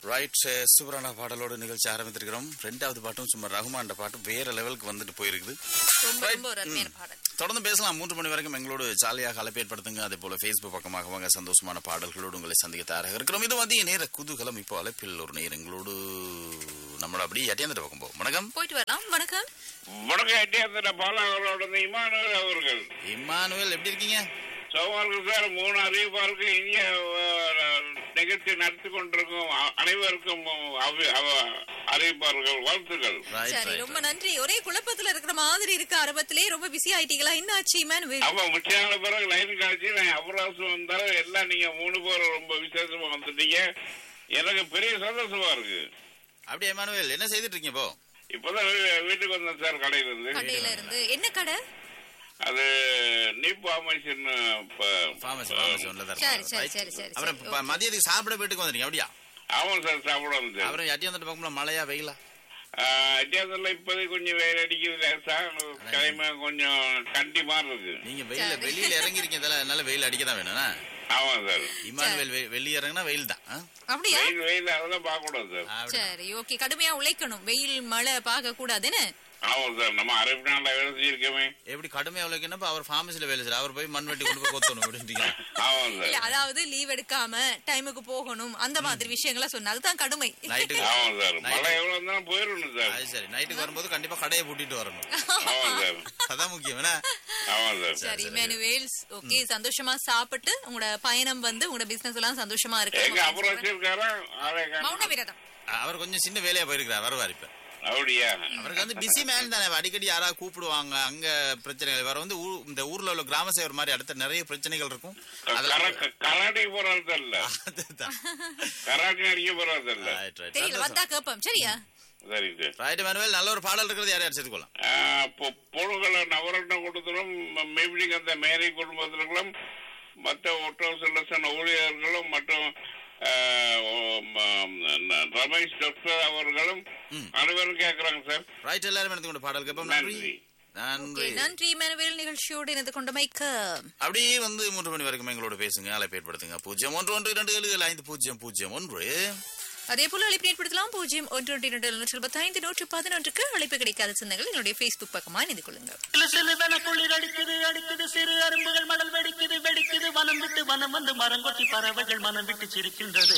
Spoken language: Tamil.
ரைட் சூப்பரான பாடலோட நிகழ்ச்சி ஆரம்பித்திருக்கிறோம் ரெண்டாவது பாட்டும் சும்மா ரகுமான் பாட்டும் வேற லெவலுக்கு வந்துட்டு போயிருக்குது ரொம்ப Right. ரொம்ப ஒரு அருமையான பாடல் தொடர்ந்து பேசலாம் மூன்று மணி வரைக்கும் எங்களோடு ஜாலியாக அழைப்பேற்படுத்துங்க அதே போல ஃபேஸ்புக் பக்கமாக வாங்க சந்தோஷமான பாடல்களோடு உங்களை சந்திக்க தயாராக இருக்கிறோம் இது மதிய நேர குதூகலம் இப்போ அழைப்பில் ஒரு நேரம் எங்களோடு நம்மளோட அப்படியே அட்டியாந்த பக்கம் போவோம் வணக்கம் போயிட்டு வரலாம் வணக்கம் வணக்கம் ஐட்டியாத்திர பாலாவரோட இமானுவல் அவர்கள் இம்மானுவேல் எப்படி இருக்கீங்க சோமாருக்கு சார் மூணு அறிவிப்பாருக்கு இனிய அஹ், நிகழ்ச்சி நடத்தி கொண்டிருக்கும் அ- அனைவருக்கும் அவி- அவ- அறிவிப்பார்கள் வாழ்த்துக்கள் ரைட் சரி ரைட் ரொம்ப நன்றி ஒரே குழப்பத்துல இருக்கிற மாதிரி இருக்கு ஆரம்பத்திலே ரொம்ப பிஸி ஆயிட்டீங்களா என்ன ஆச்சு இமானுவேல் அப்ப முக்கியமான பிறகு லைன் காட்சி நான் அபராசம் வந்தாலும் எல்லாம் நீங்க மூணு பேரும் ரொம்ப விசேஷமா வந்துட்டீங்க எனக்கு பெரிய சந்தோஷமா இருக்கு அப்படியே இம்மானுவேல் என்ன செய்துட்டு இருக்கீங்க இப்போ இப்பதான் வீ- வீட்டுக்கு வந்தேன் சார் கடையில இருந்து கடையில இருந்து என்ன கடை அது நீ பாமேஷன் ஃபார்மசி ஃபார்மசி ஒன்ல தான் சரி இருக்கீங்க. சரி Right. சரி சரி Oh. அப்புறம் சரி ப- மதியத்துக்கு சாப்பிட வீட்டுக்கு வந்துட்டீங்க அப்படியா ஆமாம் சார் சாப்பிட வந்தேன் அப்புறம் அட்டியாந்த பக்கம்ல மழையா வெயிலா அத்தியாசத்துல இப்போதைக்கு கொஞ்சம் வெயில் அடிக்குது லேசா கிழமை கொஞ்சம் கண்டி மாதிரி இருக்கு நீங்க வெயில சரி. வெளியில இறங்கி இருக்கீங்க அதனால வெயில் அடிக்க தான் வேணும் ஆமா சார் இம்மானுவேல் வெ- வெளிய இறங்கினா வெயில் தான் ஆ? அப்படியா வெயில் வெயில் அதெல்லாம் பார்க்க கூடாது சார் அப்படி. சரி ஓகே கடுமையா உழைக்கணும் வெயில் மழை பார்க்க கூடாதுன்னு ஆமா சார் நம்ம அரைப்பு நாள்ல வேலை செஞ்சிருக்கோமே எப்படி கடுமையா உழைக்கணும் அவர் ஃபார்மசில வேலை செய்யறாரு அவர் போய் மண் வெட்டி கொண்டு போய் கொத்தணும் அப்படின்றீங்க ஆமா இல்ல சார் அதாவது லீவ் எடுக்காம டைமுக்கு போகணும் அந்த மாதிரி விஷயங்களை சொன்னா அதுதான் கடுமை நைட்டுக்கு ஆமா சார் மழை எவ்வளவு இருந்தாலும் போயிடணும் சார் அது சரி நைட்டுக்கு வரும்போது கண்டிப்பா கடையை பூட்டிட்டு வரணும் ஆமா சார் அதான் முக்கியம் என்ன ஆமா சார் சரி மேனுவேல்ஸ் ஓகே சந்தோஷமா சாப்பிட்டு உங்களோட பயணம் வந்து உங்களோட பிசினஸ் எல்லாம் சந்தோஷமா எங்க இருக்கு அப்புறம் வச்சிருக்காரா ஆளே காணோம். மௌன விரதம் அவர் கொஞ்சம் சின்ன வேலையா போயிருக்கிறார் வருவார் இப்ப அப்படியா அவருக்கு வந்து பிஸி மேன் தானே அடிக்கடி யாராவது கூப்பிடுவாங்க அங்க பிரச்சனைகள் வர வந்து ஊ- இந்த ஊர்ல உள்ள கிராம சேவர் மாதிரி அடுத்த நிறைய பிரச்சனைகள் இருக்கும் அதெல்லாம் கர- கராட்டைக்கு போறது இல்ல அதுதான். கராட்டை அடிக்க போறது இல்ல Right, right. தெரியல சந்தோஷம். வந்தா கேப்போம் சரியா சரி சார் Right, Emmanuel. நல்ல ஒரு பாடல் இருக்கிறது யார் யார் சேர்த்துக்கொள்ளலாம் ஆஹ் பொ- பொருள்களை நவரட்ன கொடுத்தலும் மேபிடிங் அந்த மேரி குடும்பத்தினர்களும் மற்ற ஒட்டோசலசன் ஊழியர்களும் மற்றும் ஆஹ், ஓ- ம- ந- ரமேஷ் டாக்டர் அவர்களும் ம். அனைவரும் கேட்கறாங்க சார் ரைட் எல்லாரும் எடுத்து கொண்டு பாடல் கேட்போம் நன்றி நன்றி. நன்றி Okay, நன்றி மேனுவேல் நிகழ்ச்சியோடு இணைந்து கொண்டமைக்கு அப்படியே வந்து மூன்று மணி வரைக்கும் எங்களோட பேசுங்க அழைப்பு ஏற்படுத்துங்க பூஜ்ஜியம் ஒன்று ஒன்று இரண்டு ஏழு ஏழு ஐந்து பூஜ்ஜியம் பூஜ்ஜியம் ஒன்று அதே போல அழைப்பு ஏற்படுத்தலாம் பூஜ்ஜியம் ஒன்று ஒன்று இரண்டு எழுநூற்றி இருபத்தைந்து நூற்று பதினொன்றுக்கு அழைப்பு கிடைக்காத சொந்தங்கள் என்னுடைய Facebook பக்கமா இணைந்து கொள்ளுங்கள் சிலு சிலுவென குளிர் அடிக்குது அடிக்குது சிறு அரும்புகள் மணல் வெடிக்குது வெடிக்குது வனம் விட்டு வனம் வந்து மரம் கொத்தி பறவைகள் மனம் விட்டு சிரிக்கின்றது